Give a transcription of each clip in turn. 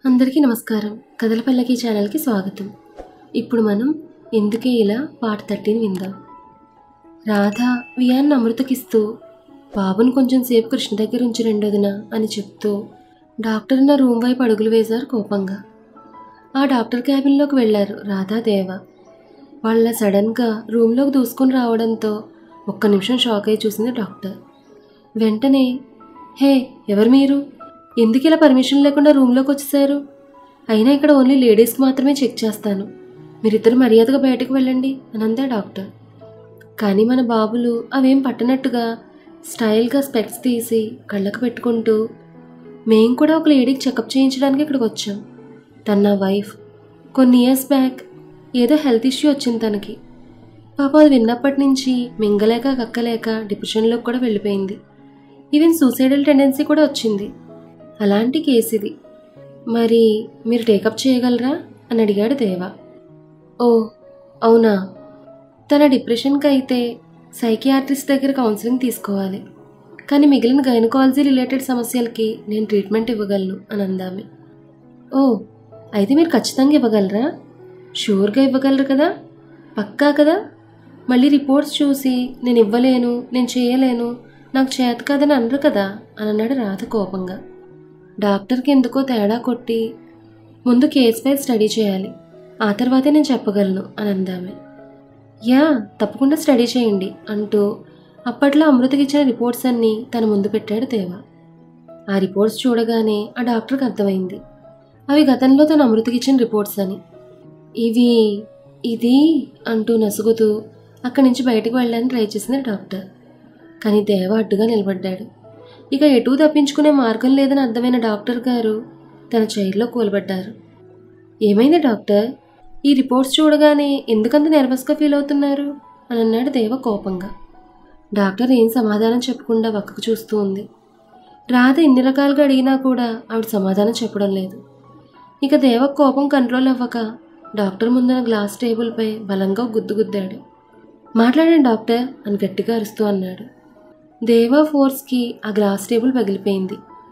అందరికీ నమస్కారం కథల పల్లకి ఛానల్కి స్వాగతం ఇప్పుడు మనం ఎందుకే ఇలా పాట తట్టిని విందాం రాధ వియాన్ని అమృతకిస్తూ బాబును కొంచెం సేపు కృష్ణ దగ్గర ఉంచి రెండోదిన అని చెప్తూ డాక్టర్ నా రూమ్ వైపు అడుగులు వేశారు కోపంగా ఆ డాక్టర్ క్యాబిన్లోకి వెళ్ళారు రాధా దేవ వాళ్ళ సడన్గా రూమ్లోకి దూసుకొని రావడంతో ఒక్క నిమిషం షాక్ అయి చూసింది డాక్టర్ వెంటనే హే ఎవరు మీరు ఎందుకు ఇలా పర్మిషన్ లేకుండా రూమ్లోకి వచ్చేసారు అయినా ఇక్కడ ఓన్లీ లేడీస్కి మాత్రమే చెక్ చేస్తాను మీరిద్దరు మర్యాదగా బయటకు వెళ్ళండి అని అందా డాక్టర్ కానీ మన బాబులు అవేం పట్టనట్టుగా స్టైల్గా స్పెక్స్ తీసి కళ్ళకు పెట్టుకుంటూ మేం కూడా ఒక లేడీకి చెకప్ చేయించడానికి ఇక్కడికి వచ్చాం తన నా వైఫ్ కొన్ని ఇయర్స్ బ్యాక్ ఏదో హెల్త్ ఇష్యూ వచ్చింది తనకి పాపం అది విన్నప్పటి నుంచి మింగలేక కక్కలేక డిప్రెషన్లోకి కూడా వెళ్ళిపోయింది ఈవెన్ సూసైడల్ టెండెన్సీ కూడా వచ్చింది అలాంటి కేసు ఇది మరి మీరు టేకప్ చేయగలరా అని అడిగాడు దేవా ఓ అవునా తన డిప్రెషన్కి అయితే సైకియాట్రిస్ట్ దగ్గర కౌన్సిలింగ్ తీసుకోవాలి కానీ మిగిలిన గైనకాలజీ రిలేటెడ్ సమస్యలకి నేను ట్రీట్మెంట్ ఇవ్వగలను అని అందామె ఓ అయితే మీరు ఖచ్చితంగా ఇవ్వగలరా షూర్గా ఇవ్వగలరు కదా పక్కా కదా మళ్ళీ రిపోర్ట్స్ చూసి నేను ఇవ్వలేను నేను చేయలేను నాకు చేత కాదని అనరు కదా అని అన్నాడు రాధ కోపంగా డాక్టర్కి ఎందుకో తేడా కొట్టి ముందు కేస్ ఫైల్ స్టడీ చేయాలి ఆ తర్వాతే నేను చెప్పగలను అని అందామె యా తప్పకుండా స్టడీ చేయండి అంటూ అప్పట్లో అమృతకి ఇచ్చిన రిపోర్ట్స్ అన్నీ తన ముందు పెట్టాడు దేవ ఆ రిపోర్ట్స్ చూడగానే ఆ డాక్టర్కి అర్థమైంది అవి గతంలో తన అమృతకి ఇచ్చిన రిపోర్ట్స్ అని ఇవి ఇది అంటూ నసుగుతూ అక్కడి నుంచి బయటకు వెళ్ళడానికి ట్రై చేసింది డాక్టర్ కానీ దేవ అడ్డుగా నిలబడ్డాడు ఇక ఎటూ తప్పించుకునే మార్గం లేదని అర్థమైన డాక్టర్ గారు తన చైర్లో కూలబడ్డారు ఏమైంది డాక్టర్ ఈ రిపోర్ట్స్ చూడగానే ఎందుకంత నెర్వస్గా ఫీల్ అవుతున్నారు అని అన్నాడు దేవ కోపంగా డాక్టర్ ఏం సమాధానం చెప్పకుండా పక్కకు చూస్తూ ఉంది రాధ ఎన్ని రకాలుగా అడిగినా కూడా ఆవిడ సమాధానం చెప్పడం లేదు ఇక దేవ కోపం కంట్రోల్ అవ్వక డాక్టర్ ముందున గ్లాస్ టేబుల్పై బలంగా గుద్దు గుద్దాడు మాట్లాడండి డాక్టర్ అని గట్టిగా అరుస్తూ అన్నాడు దేవా ఫోర్స్కి ఆ గ్లాస్ టేబుల్ పగిలిపోయింది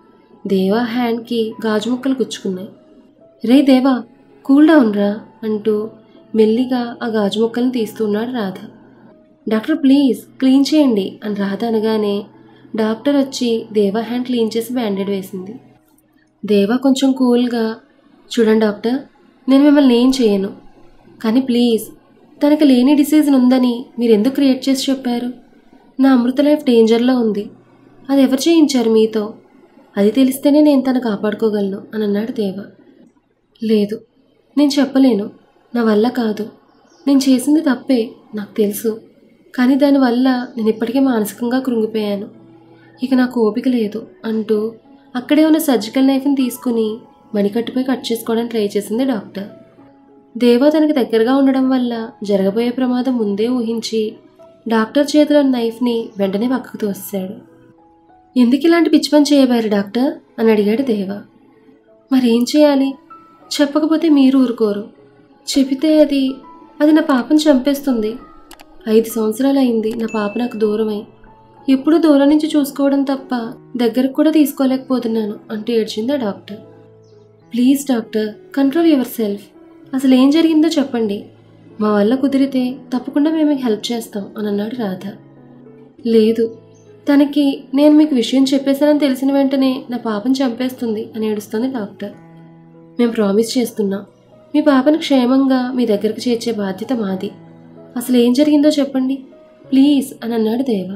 దేవా హ్యాండ్కి గాజు ముక్కలు గుచ్చుకున్నాయి రే దేవా కూల్ డౌన్ రా అంటూ మెల్లిగా ఆ గాజు ముక్కల్ని తీస్తున్నాడు రాధ డాక్టర్ ప్లీజ్ క్లీన్ చేయండి అని రాధ అనగానే డాక్టర్ వచ్చి దేవా హ్యాండ్ క్లీన్ చేసి బ్యాండేడ్ వేసింది దేవా కొంచెం కూల్గా చూడండి డాక్టర్ నేను మిమ్మల్ని ఏం చేయను కానీ ప్లీజ్ తనకి లేని డిసీజ్ ఉందని మీరు ఎందుకు క్రియేట్ చేసి చెప్పారు నా అమృత లైఫ్ డేంజర్లో ఉంది అది ఎవరు చేయించారు మీతో అది తెలిస్తేనే నేను తను కాపాడుకోగలను అని అన్నాడు దేవ లేదు నేను చెప్పలేను నా వల్ల కాదు నేను చేసింది తప్పే నాకు తెలుసు కానీ దానివల్ల నేను ఇప్పటికే మానసికంగా కృంగిపోయాను ఇక నాకు ఓపిక లేదు అంటూ అక్కడే ఉన్న సర్జికల్ నైఫ్ని తీసుకుని మణికట్టుపై కట్ చేసుకోవడానికి ట్రై చేసింది డాక్టర్ దేవా తనకి దగ్గరగా ఉండడం వల్ల జరగబోయే ప్రమాదం ముందే ఊహించి డాక్టర్ చేతిలో నైఫ్ని వెంటనే పక్కకు తోసాడు ఎందుకు ఇలాంటి పిచ్చి పని చేయబారు డాక్టర్ అని అడిగాడు దేవా మరేం చేయాలి చెప్పకపోతే మీరు ఊరుకోరు చెబితే అది అది నా పాపను చంపేస్తుంది ఐదు సంవత్సరాలు అయింది నా పాప నాకు దూరమై ఎప్పుడూ దూరం నుంచి చూసుకోవడం తప్ప దగ్గరకు కూడా తీసుకోలేకపోతున్నాను అంటూ ఏడ్చింది ఆ doctor please doctor control your self అసలు ఏం జరిగిందో చెప్పండి మా వల్ల కుదిరితే తప్పకుండా మేము మీకు హెల్ప్ చేస్తాం అని అన్నాడు రాధ లేదు తనకి నేను మీకు విషయం చెప్పేశానని తెలిసిన వెంటనే నా పాపను చంపేస్తుంది అని ఏడుస్తుంది డాక్టర్ మేము ప్రామిస్ చేస్తున్నాం మీ పాపను క్షేమంగా మీ దగ్గరకు చేర్చే బాధ్యత మాది అసలు ఏం జరిగిందో చెప్పండి ప్లీజ్ అని అన్నాడు దేవ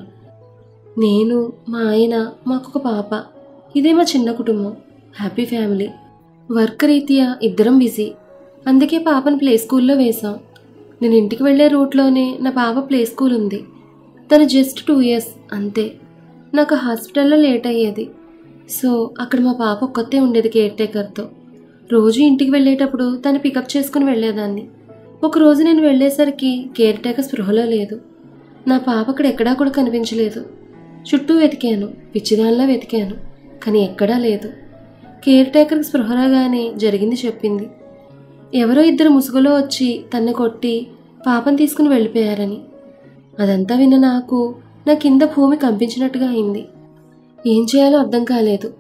నేను మా ఆయన మాకొక పాప ఇదే మా చిన్న కుటుంబం హ్యాపీ ఫ్యామిలీ వర్క్ రీత్యా ఇద్దరం బిజీ అందుకే పాపను ప్లే స్కూల్లో వేశాం నేను ఇంటికి వెళ్ళే రూట్లోనే నా పాప ప్లే స్కూల్ ఉంది తను జస్ట్ టూ ఇయర్స్ అంతే నాకు హాస్పిటల్లో లేట్ అయ్యేది సో అక్కడ మా పాప ఒక్కతే ఉండేది కేర్ టేకర్తో రోజు ఇంటికి వెళ్ళేటప్పుడు తను పికప్ చేసుకుని వెళ్ళేదాన్ని ఒకరోజు నేను వెళ్ళేసరికి కేర్ టేకర్ స్పృహలో లేదు నా పాప అక్కడ ఎక్కడా కూడా కనిపించలేదు చుట్టూ వెతికాను పిచ్చిదానిలా వెతికాను కానీ ఎక్కడా లేదు కేర్ టేకర్కి స్పృహ రాగానే జరిగింది చెప్పింది ఎవరో ఇద్దరు ముసుగులో వచ్చి తన్ని కొట్టి పాపం తీసుకుని వెళ్ళిపోయారని అదంతా విన్న నాకు నా కింద భూమి కంపించినట్టుగా అయింది ఏం చేయాలో అర్థం కాలేదు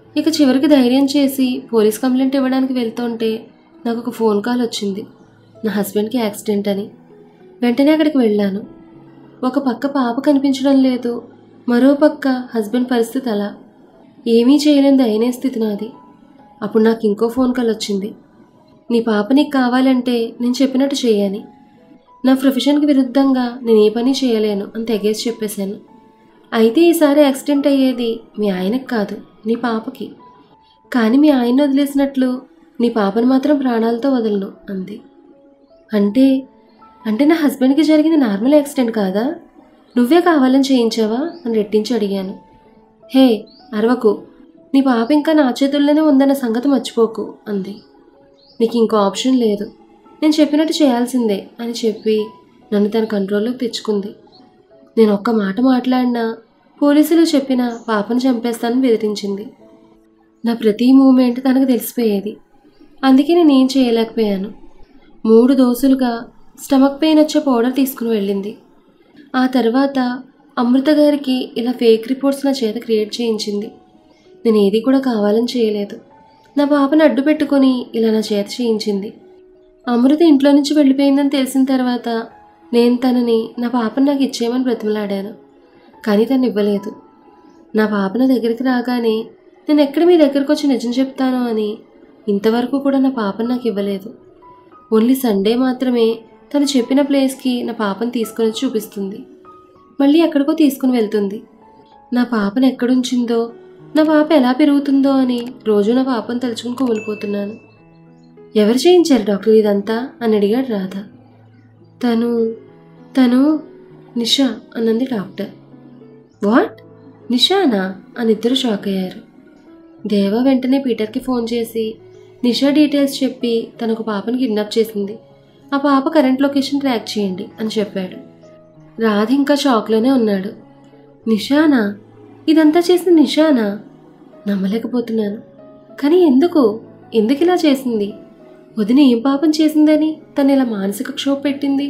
ఇక చివరికి ధైర్యం చేసి పోలీస్ కంప్లైంట్ ఇవ్వడానికి వెళ్తుంటే నాకు ఒక ఫోన్ కాల్ వచ్చింది నా హస్బెండ్కి యాక్సిడెంట్ అని వెంటనే అక్కడికి వెళ్ళాను ఒక పక్క పాప కనిపించడం లేదు మరో పక్క హస్బెండ్ పరిస్థితి అలా ఏమీ చేయలేని దయనే స్థితి నాది అప్పుడు నాకు ఇంకో ఫోన్ కాల్ వచ్చింది నీ పాప నీకు కావాలంటే నేను చెప్పినట్టు చేయాలి నా ప్రొఫెషన్కి విరుద్ధంగా నేను ఏ పని చేయలేను అని తెగేసి చెప్పేశాను అయితే ఈసారి యాక్సిడెంట్ అయ్యేది మీ ఆయనకు కాదు నీ పాపకి కానీ మీ ఆయన వదిలేసినట్లు నీ పాపను మాత్రం ప్రాణాలతో వదలను అంది అంటే అంటే నా హస్బెండ్కి జరిగింది నార్మల్ యాక్సిడెంట్ కాదా నువ్వే కావాలని చేయించావా అని రెట్టించి అడిగాను హే అరవకు నీ పాప ఇంకా నా చేతుల్లోనే ఉందన్న సంగతి మర్చిపోకు అంది నీకు ఇంకో ఆప్షన్ లేదు నేను చెప్పినట్టు చేయాల్సిందే అని చెప్పి నన్ను తన కంట్రోల్లోకి తెచ్చుకుంది నేను ఒక్క మాట మాట్లాడినా పోలీసులు చెప్పిన పాపను చంపేస్తానని బెదిరించింది నా ప్రతి మూమెంట్ తనకు తెలిసిపోయేది అందుకే నేను ఏం చేయలేకపోయాను మూడు దోసులుగా స్టమక్ పెయిన్ వచ్చే పౌడర్ తీసుకుని వెళ్ళింది ఆ తర్వాత అమృత గారికి ఇలా ఫేక్ రిపోర్ట్స్ నా చేత క్రియేట్ చేయించింది నేను ఏది కూడా కావాలని చేయలేదు నా పాపను అడ్డు పెట్టుకొని ఇలా నా చేత చేయించింది అమృత ఇంట్లో నుంచి వెళ్ళిపోయిందని తెలిసిన తర్వాత నేను తనని నా పాపను నాకు ఇచ్చేయమని బ్రతిమలాడాను కానీ తను ఇవ్వలేదు నా పాప నా దగ్గరికి రాగానే నేను ఎక్కడ మీ దగ్గరకు వచ్చి నిజం చెప్తాను అని ఇంతవరకు కూడా నా పాపను నాకు ఇవ్వలేదు ఓన్లీ సండే మాత్రమే తను చెప్పిన ప్లేస్కి నా పాపను తీసుకొని వచ్చి చూపిస్తుంది మళ్ళీ ఎక్కడికో తీసుకుని వెళ్తుంది నా పాపను ఎక్కడుంచిందో నా పాప ఎలా పెరుగుతుందో అని రోజు నా పాపను తలుచుకుని కుమిలిపోతున్నాను ఎవరు చేయించారు డాక్టర్ ఇదంతా అని అడిగాడు రాధ తను తను నిషా అన్నది డాక్టర్ వాట్ నిషానా అని ఇద్దరు షాక్ అయ్యారు దేవ వెంటనే పీటర్కి ఫోన్ చేసి నిషా డీటెయిల్స్ చెప్పి తనకు పాపను కిడ్నాప్ చేసింది ఆ పాప కరెంట్ లొకేషన్ ట్రాక్ చేయండి అని చెప్పాడు రాధ ఇంకా షాక్లోనే ఉన్నాడు నిషానా ఇదంతా చేసింది నిషానా నమ్మలేకపోతున్నాను కానీ ఎందుకు ఎందుకు ఇలా చేసింది వదిన ఏం పాపం చేసిందని తను ఇలా మానసిక క్షోభ పెట్టింది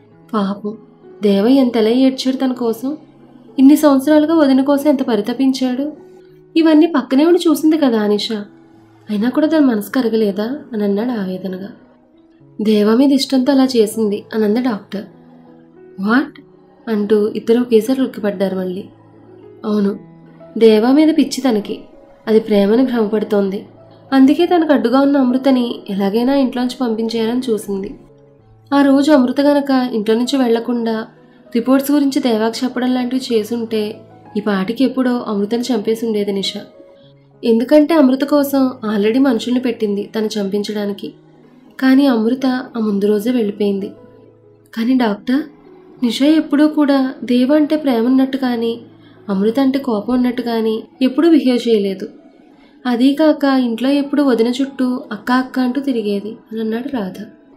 పాపం దేవ ఎంతలా ఏడ్చాడు తన కోసం ఇన్ని సంవత్సరాలుగా వదిన కోసం ఎంత పరితపించాడు ఇవన్నీ పక్కనే ఉండి చూసింది కదా అనిష అయినా కూడా తన మనసు కరగలేదా అని అన్నాడు ఆవేదనగా దేవ మీద ఇష్టంతో అలా చేసింది అని అంది డాక్టర్ వాట్ అంటూ ఇద్దరు ఒకేసారి ఉక్కిపడ్డారు మళ్ళీ అవును దేవా మీద పిచ్చి తనకి అది ప్రేమని భ్రమపడుతోంది అందుకే తనకు అడ్డుగా ఉన్న అమృతని ఎలాగైనా ఇంట్లోంచి పంపించేయాలని చూసింది ఆ రోజు అమృత గనక ఇంట్లో నుంచి వెళ్లకుండా రిపోర్ట్స్ గురించి దేవాకు చెప్పడం లాంటివి చేసుంటే ఈ పాటికి ఎప్పుడో అమృతని చంపేసి ఉండేది నిష ఎందుకంటే అమృత కోసం ఆల్రెడీ మనుషుల్ని పెట్టింది తను చంపించడానికి కానీ అమృత ఆ ముందు రోజే వెళ్ళిపోయింది కానీ డాక్టర్ నిష ఎప్పుడూ కూడా దేవ అంటే ప్రేమ ఉన్నట్టు కానీ అమృత అంటే కోపం ఉన్నట్టు కానీ ఎప్పుడూ బిహేవ్ చేయలేదు అదీ కాక ఇంట్లో ఎప్పుడు వదిన చుట్టూ అక్క అక్క అంటూ తిరిగేది అని అన్నాడు రాధ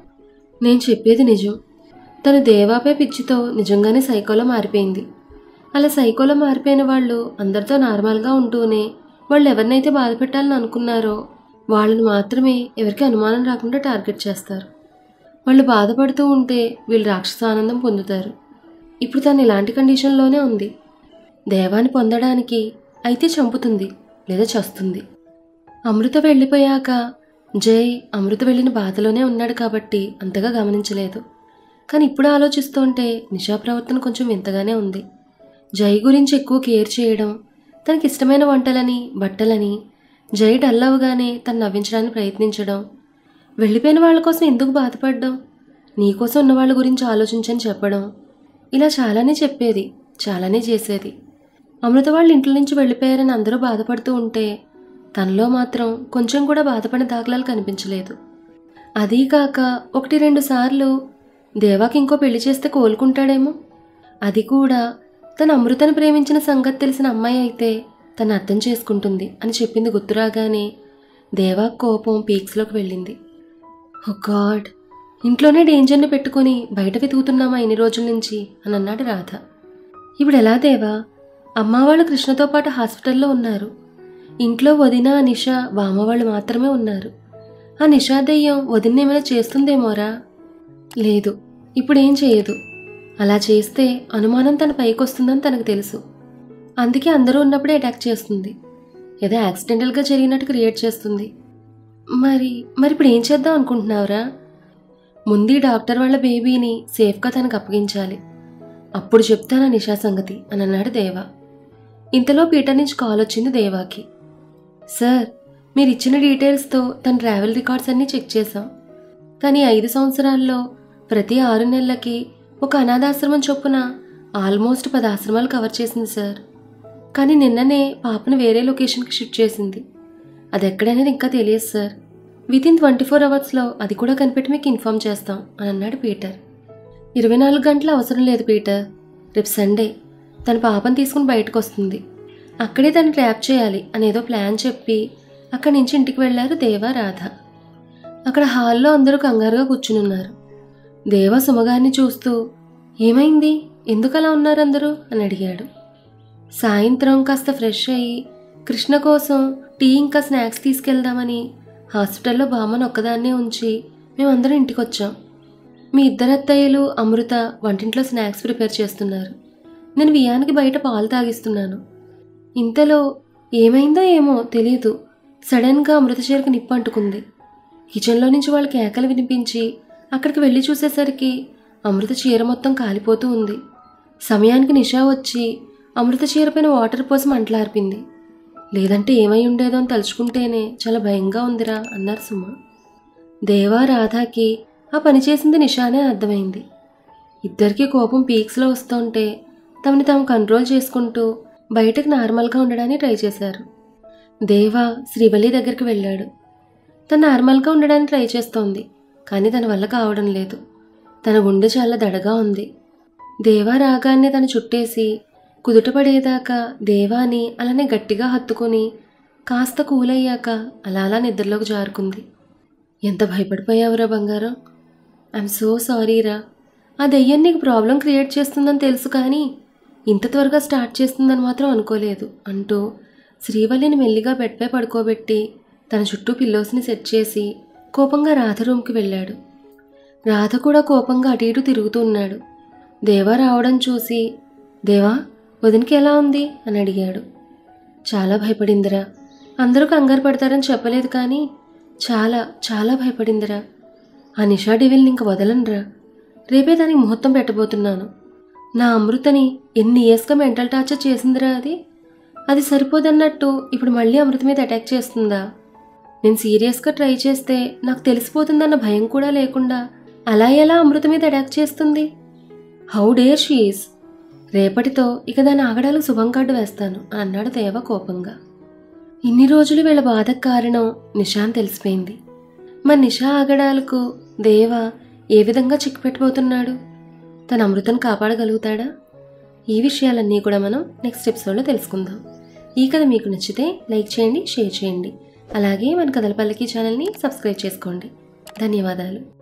నేను చెప్పేది నిజం తను దేవాపై పిచ్చితో నిజంగానే సైకోలో మారిపోయింది అలా సైకోలో మారిపోయిన వాళ్ళు అందరితో నార్మల్గా ఉంటూనే వాళ్ళు ఎవరినైతే బాధ పెట్టాలని అనుకున్నారో వాళ్ళని మాత్రమే ఎవరికి అనుమానం రాకుండా టార్గెట్ చేస్తారు వాళ్ళు బాధపడుతూ ఉంటే వీళ్ళు రాక్షస ఆనందం పొందుతారు ఇప్పుడు తను ఇలాంటి కండిషన్లోనే ఉంది దేవాన్ని పొందడానికి అయితే చంపుతుంది లేదా చస్తుంది అమృత వెళ్ళిపోయాక జై అమృత వెళ్ళిన బాధలోనే ఉన్నాడు కాబట్టి అంతగా గమనించలేదు కానీ ఇప్పుడు ఆలోచిస్తుంటే నిషా ప్రవర్తన కొంచెం వింతగానే ఉంది జై గురించి ఎక్కువ కేర్ చేయడం తనకి ఇష్టమైన వంటలని బట్టలని జై డల్ అవ్వగానే తను నవ్వించడానికి ప్రయత్నించడం వెళ్ళిపోయిన వాళ్ళ కోసం ఎందుకు బాధపడ్డం నీకోసం ఉన్న వాళ్ళ గురించి ఆలోచించని చెప్పడం ఇలా చాలానే చెప్పేది చాలానే చేసేది అమృత వాళ్ళ ఇంట్లో నుంచి వెళ్ళిపోయారని అందరూ బాధపడుతూ ఉంటే తనలో మాత్రం కొంచెం కూడా బాధపడిన దాఖలాలు కనిపించలేదు అదీ కాక ఒకటి రెండు సార్లు దేవాకి ఇంకో పెళ్లి చేస్తే కోలుకుంటాడేమో అది కూడా తన అమృతను ప్రేమించిన సంగతి తెలిసిన అమ్మాయి అయితే తను అర్థం చేసుకుంటుంది అని చెప్పింది గుర్తురాగానే దేవా కోపం పీక్స్లోకి వెళ్ళింది ఓ గాడ్ ఇంట్లోనే డేంజర్ని పెట్టుకొని బయట వెతుకుతున్నామా ఇన్ని రోజుల నుంచి అని అన్నాడు రాధ ఇప్పుడు ఎలా దేవా అమ్మ వాళ్ళు కృష్ణతో పాటు హాస్పిటల్లో ఉన్నారు ఇంట్లో వదిన నిష బామ్మ వాళ్ళు మాత్రమే ఉన్నారు ఆ నిషా దెయ్యం వదిన ఏమైనా చేస్తుందేమోరా లేదు ఇప్పుడు ఏం చేయదు అలా చేస్తే అనుమానం తన పైకి వస్తుందని తనకు తెలుసు అందుకే అందరూ ఉన్నప్పుడే అటాక్ చేస్తుంది ఏదో యాక్సిడెంటల్గా జరిగినట్టు క్రియేట్ చేస్తుంది మరి మరి ఇప్పుడు ఏం చేద్దాం అనుకుంటున్నావురా ముందు ఈ డాక్టర్ వాళ్ళ బేబీని సేఫ్గా తనకు అప్పగించాలి అప్పుడు చెప్తానా నిషా సంగతి అని అన్నాడు దేవా ఇంతలో పీటర్ నుంచి కాల్ వచ్చింది దేవాకి సార్ మీరు ఇచ్చిన డీటెయిల్స్తో తన ట్రావెల్ రికార్డ్స్ అన్నీ చెక్ చేశాం కానీ ఐదు సంవత్సరాల్లో ప్రతి ఆరు నెలలకి ఒక అనాథాశ్రమం చొప్పున ఆల్మోస్ట్ పది ఆశ్రమాలు కవర్ చేసింది సార్ కానీ నిన్ననే పాపను వేరే లొకేషన్కి షిఫ్ట్ చేసింది అది ఎక్కడనేది ఇంకా తెలియదు sir within twenty four అవర్స్లో అది కూడా కనిపెట్టి మీకు ఇన్ఫామ్ చేస్తాం అని అన్నాడు పీటర్ ఇరవై నాలుగు గంటల అవసరం లేదు పీటర్ రేపు సండే తన పాపను తీసుకుని బయటకు వస్తుంది అక్కడే తను ట్రాప్ చేయాలి అనేదో ప్లాన్ చెప్పి అక్కడి నుంచి ఇంటికి వెళ్ళారు దేవా రాధ అక్కడ హాల్లో అందరూ కంగారుగా కూర్చునున్నారు దేవా సుమగారిని చూస్తూ ఏమైంది ఎందుకు అలా ఉన్నారు అందరూ అని అడిగాడు సాయంత్రం కాస్త ఫ్రెష్ అయ్యి కృష్ణ కోసం టీ ఇంకా స్నాక్స్ తీసుకెళ్దామని హాస్పిటల్లో బామ్మను ఒక్కదాన్నే ఉంచి మేమందరం ఇంటికి వచ్చాం మీ ఇద్దరు అత్తయ్యలు అమృత వంటింట్లో స్నాక్స్ ప్రిపేర్ చేస్తున్నారు నేను వియానికి బయట పాలు తాగిస్తున్నాను ఇంతలో ఏమైందో ఏమో తెలియదు సడన్గా అమృత చీరకు నిప్పు అంటుకుంది కిచెన్లో నుంచి వాళ్ళ కేకలు వినిపించి అక్కడికి వెళ్ళి చూసేసరికి అమృత చీర మొత్తం కాలిపోతూ ఉంది సమయానికి నిషా వచ్చి అమృత చీర పైన వాటర్ పోసి మంటలార్పింది లేదంటే ఏమై ఉండేదో అని తలుచుకుంటేనే చాలా భయంగా ఉందిరా అన్నారు సుమ దేవా రాధాకి ఆ పని చేసింది నిషానే అర్థమైంది ఇద్దరికీ కోపం పీక్స్లో వస్తుంటే తమని తాము కంట్రోల్ చేసుకుంటూ బయటకు నార్మల్గా ఉండడానికి ట్రై చేశారు దేవా శ్రీవల్లి దగ్గరికి వెళ్ళాడు తను నార్మల్గా ఉండడానికి ట్రై చేస్తోంది కానీ తన వల్ల కావడం లేదు తన గుండె చాలా దడగా ఉంది దేవా రాగాన్ని తను చుట్టేసి కుదుటపడేదాకా దేవాని అలానే గట్టిగా హత్తుకొని కాస్త కూలయ్యాక అలా అలా నిద్రలోకి జారుకుంది ఎంత భయపడిపోయావురా బంగారం ఐఎమ్ సో సారీరా ఆ దెయ్యం నీకు ప్రాబ్లం క్రియేట్ చేస్తుందని తెలుసు కానీ ఇంత త్వరగా స్టార్ట్ చేస్తుందని మాత్రం అనుకోలేదు అంటూ శ్రీవల్లిని మెల్లిగా బెడ్పై పడుకోబెట్టి తన చుట్టూ పిల్లోస్ని సెట్ చేసి కోపంగా రాధ రూమ్కి వెళ్ళాడు రాధ కూడా కోపంగా అటు ఇటు తిరుగుతూ ఉన్నాడు దేవా రావడం చూసి దేవా వదినికి ఎలా ఉంది అని అడిగాడు చాలా భయపడిందిరా అందరూ కంగారు పడతారని చెప్పలేదు కానీ చాలా చాలా భయపడిందిరా ఆ నిషా డివిల్ని ఇంక వదలనురా రేపే దానికి ముహూర్తం పెట్టబోతున్నాను నా అమృతని ఎన్ని ఇయర్స్గా మెంటల్ టార్చర్ చేసిందిరా అది అది సరిపోదన్నట్టు ఇప్పుడు మళ్ళీ అమృత మీద అటాక్ చేస్తుందా నేను సీరియస్గా ట్రై చేస్తే నాకు తెలిసిపోతుందన్న భయం కూడా లేకుండా అలా ఎలా అమృత మీద అటాక్ చేస్తుంది హౌ డేర్ షీఈస్ రేపటితో ఇక దాని ఆగడాలకు శుభం కార్డు వేస్తాను అని అన్నాడు దేవ కోపంగా ఇన్ని రోజులు వీళ్ళ బాధకు కారణం నిషాన్ తెలిసిపోయింది మరి నిషా ఆగడాలకు దేవ ఏ విధంగా చిక్కుపెట్టబోతున్నాడు తన అమృతను కాపాడగలుగుతాడా ఈ విషయాలన్నీ కూడా మనం నెక్స్ట్ ఎపిసోడ్లో తెలుసుకుందాం ఈ కథ మీకు నచ్చితే లైక్ చేయండి షేర్ చేయండి అలాగే మన కథల పల్లకి ఛానల్ని సబ్స్క్రైబ్ చేసుకోండి ధన్యవాదాలు